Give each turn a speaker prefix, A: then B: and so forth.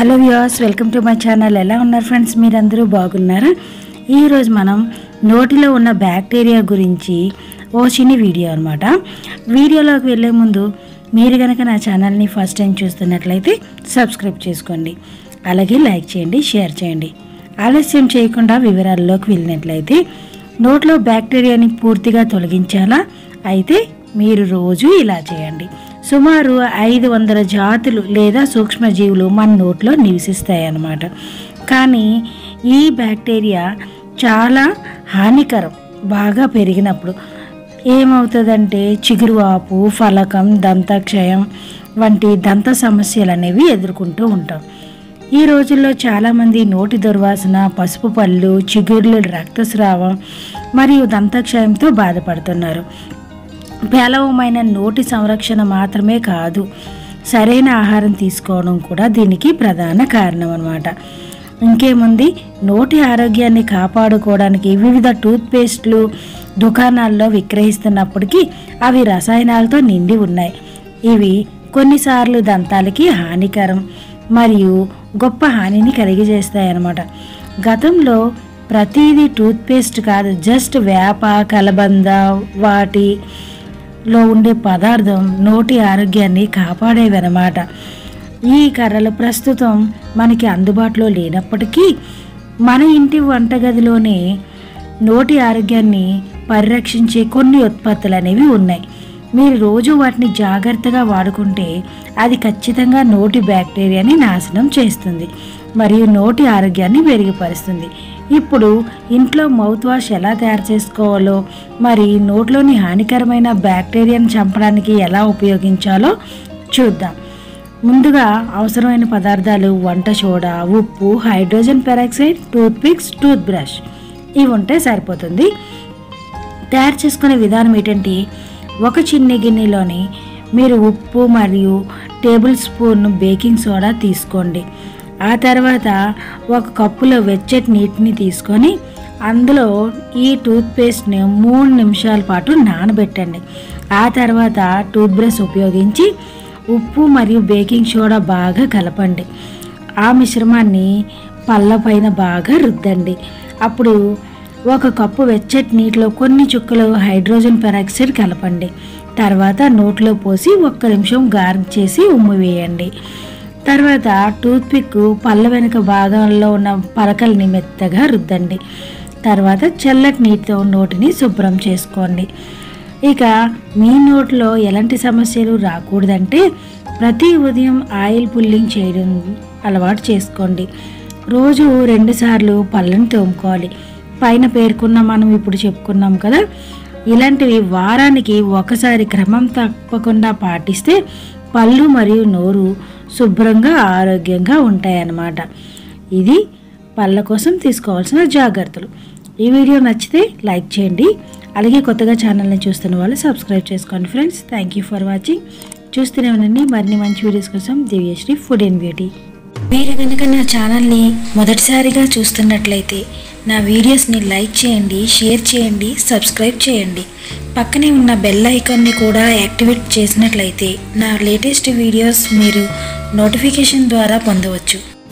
A: hello viewers welcome to my channel ఎలా ఉన్నారు friends మీరందరూ బాగున్నారా ఈరోజు మనం నోటిలో ఉన్న బ్యాక్టీరియా గురించి ఓ చిన్న వీడియో అనమాట వీడియోలోకి వెళ్ళే ముందు మీరు కనుక నా ఛానల్ని ఫస్ట్ టైం చూస్తున్నట్లయితే సబ్స్క్రైబ్ చేసుకోండి అలాగే లైక్ చేయండి షేర్ చేయండి ఆలస్యం చేయకుండా వివరాల్లోకి వెళ్ళినట్లయితే నోట్లో బ్యాక్టీరియాని పూర్తిగా తొలగించాలా అయితే మీరు రోజు ఇలా చేయండి సుమారు ఐదు వందల జాతులు లేదా సూక్ష్మజీవులు మన నోట్లో నివసిస్తాయి అన్నమాట కానీ ఈ బ్యాక్టీరియా చాలా హానికరం బాగా పెరిగినప్పుడు ఏమవుతుందంటే చిగురువాపు ఫలకం దంతక్షయం వంటి దంత సమస్యలు అనేవి ఎదుర్కొంటూ ఉంటాం ఈ రోజుల్లో చాలామంది నోటి దుర్వాసన పసుపు పళ్ళు చిగుర్లు రక్తస్రావం మరియు దంతక్షయంతో బాధపడుతున్నారు పేలవమైన నోటి సంరక్షణ మాత్రమే కాదు సరైన ఆహారం తీసుకోవడం కూడా దీనికి ప్రధాన కారణం అన్నమాట ఇంకేముంది నోటి ఆరోగ్యాన్ని కాపాడుకోవడానికి వివిధ టూత్పేస్ట్లు దుకాణాల్లో విక్రయిస్తున్నప్పటికీ అవి రసాయనాలతో నిండి ఉన్నాయి ఇవి కొన్నిసార్లు దంతాలకి హానికరం మరియు గొప్ప హానిని కలిగజేస్తాయన్నమాట గతంలో ప్రతిదీ టూత్పేస్ట్ కాదు జస్ట్ వేప కలబంద వాటి లో ఉండే పదార్థం నోటి ఆరోగ్యాన్ని కాపాడేవన్నమాట ఈ కర్రలు ప్రస్తుతం మనకి అందుబాటులో లేనప్పటికీ మన ఇంటి వంటగదిలోనే నోటి ఆరోగ్యాన్ని పరిరక్షించే కొన్ని ఉత్పత్తులు అనేవి ఉన్నాయి మీరు రోజు వాటిని జాగ్రత్తగా వాడుకుంటే అది ఖచ్చితంగా నోటి బ్యాక్టీరియాని నాశనం చేస్తుంది మరియు నోటి ఆరోగ్యాన్ని మెరుగుపరుస్తుంది ఇప్పుడు ఇంట్లో మౌత్ వాష్ ఎలా తయారు చేసుకోవాలో మరి నోట్లోని హానికరమైన బ్యాక్టీరియాను చంపడానికి ఎలా ఉపయోగించాలో చూద్దాం ముందుగా అవసరమైన పదార్థాలు వంట సోడా ఉప్పు hydrogen peroxide toothpicks toothbrush ఇవి ఉంటే సరిపోతుంది తయారు చేసుకునే విధానం ఏంటంటే ఒక చిన్న గిన్నెలోని మీరు ఉప్పు మరియు టేబుల్ స్పూన్ బేకింగ్ సోడా తీసుకోండి ఆ తర్వాత ఒక కప్పులో వెచ్చటి నీటిని తీసుకొని అందులో ఈ టూత్పేస్ట్ని మూడు నిమిషాల పాటు నానబెట్టండి ఆ తర్వాత టూత్ బ్రష్ ఉపయోగించి ఉప్పు మరియు బేకింగ్ సోడా బాగా కలపండి ఆ మిశ్రమాన్ని పళ్ళ పైన బాగా రుద్దండి అప్పుడు ఒక కప్పు వెచ్చటి నీటిలో కొన్ని చుక్కలు హైడ్రోజన్ పెరాక్సైడ్ కలపండి తర్వాత నోట్లో పోసి ఒక్క నిమిషం గార్గ్ చేసి ఉమ్ము వేయండి తర్వాత టూత్పిక్ పళ్ళ వెనుక భాగంలో ఉన్న పలకల్ని మెత్తగా రుద్దండి తర్వాత చల్లటి నీటితో నోటిని శుభ్రం చేసుకోండి ఇక మీ నోట్లో ఎలాంటి సమస్యలు రాకూడదంటే ప్రతి ఉదయం ఆయిల్ పుల్లింగ్ చేయడం అలవాటు చేసుకోండి రోజు రెండుసార్లు పళ్ళను తోముకోవాలి పైన పేర్కొన్న మనం ఇప్పుడు చెప్పుకున్నాం కదా ఇలాంటివి వారానికి ఒకసారి క్రమం తప్పకుండా పాటిస్తే పళ్ళు మరియు నోరు శుభ్రంగా ఆరోగ్యంగా ఉంటాయన్నమాట ఇది పళ్ళ కోసం తీసుకోవాల్సిన జాగ్రత్తలు ఈ వీడియో నచ్చితే లైక్ చేయండి అలాగే కొత్తగా ఛానల్ని చూస్తున్న వాళ్ళు సబ్స్క్రైబ్ చేసుకోండి friends thank you for watching చూస్తూనే ఉండండి మరిన్ని మంచి వీడియోస్ కోసం దివ్యశ్రీ ఫుడ్ అండ్ బ్యూటీ మీరు కనుక నా ఛానల్ని మొదటిసారిగా చూస్తున్నట్లయితే నా వీడియోస్ని లైక్ చేయండి షేర్ చేయండి సబ్స్క్రైబ్ చేయండి పక్కనే ఉన్న బెల్ ఐకాన్ని కూడా యాక్టివేట్ చేసినట్లయితే నా లేటెస్ట్ వీడియోస్ మీరు నోటిఫికేషన్ ద్వారా పొందవచ్చు